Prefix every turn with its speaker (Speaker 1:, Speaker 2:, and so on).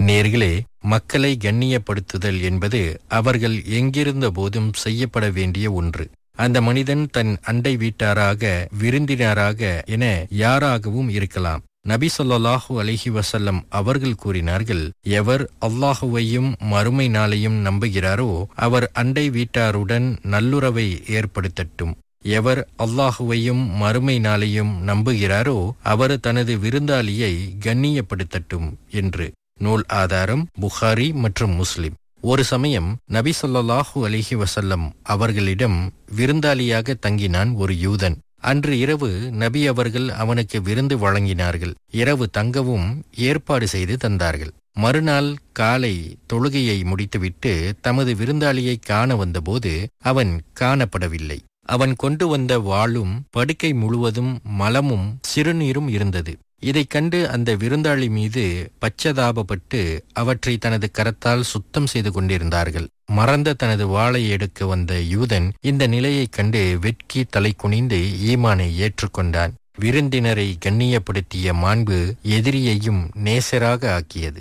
Speaker 1: நேர்களே மக்களை கண்ணியப்படுத்துதல் என்பது அவர்கள் எங்கிருந்த போதும் செய்யப்பட வேண்டிய ஒன்று அந்த மனிதன் தன் அண்டை வீட்டாராக விருந்தினராக என யாராகவும் இருக்கலாம் நபி சொல்லாஹூ அலிஹி வசல்லம் அவர்கள் கூறினார்கள் எவர் அல்லாஹுவையும் மறுமை நாளையும் நம்புகிறாரோ அவர் அண்டை வீட்டாருடன் நல்லுறவை ஏற்படுத்தட்டும் எவர் அல்லாஹுவையும் மறுமை நாளையும் நம்புகிறாரோ அவர் தனது விருந்தாளியை கண்ணியப்படுத்தட்டும் என்று நூல் ஆதாரம் புகாரி மற்றும் முஸ்லிம் ஒரு சமயம் நபி சொல்லாஹூ அலிஹி வசல்லம் அவர்களிடம் விருந்தாளியாக தங்கினான் ஒரு யூதன் அன்று இரவு நபி அவர்கள் அவனுக்கு விருந்து வழங்கினார்கள் இரவு தங்கவும் ஏற்பாடு செய்து தந்தார்கள் மறுநாள் காலை தொழுகையை முடித்துவிட்டு தமது விருந்தாளியை காண வந்தபோது அவன் காணப்படவில்லை அவன் கொண்டு வந்த வாளும் படுக்கை முழுவதும் மலமும் சிறுநீரும் இருந்தது இதைக் கண்டு அந்த விருந்தாளி மீது பச்சதாபப்பட்டு அவற்றை தனது கரத்தால் சுத்தம் செய்து கொண்டிருந்தார்கள் மறந்த தனது வாளை எடுக்க வந்த யூதன் இந்த நிலையைக் கண்டு வெட்கி தலை குனிந்து ஈமானை ஏற்றுக்கொண்டான் விருந்தினரை கண்ணியப்படுத்திய மாண்பு எதிரியையும் நேசராக ஆக்கியது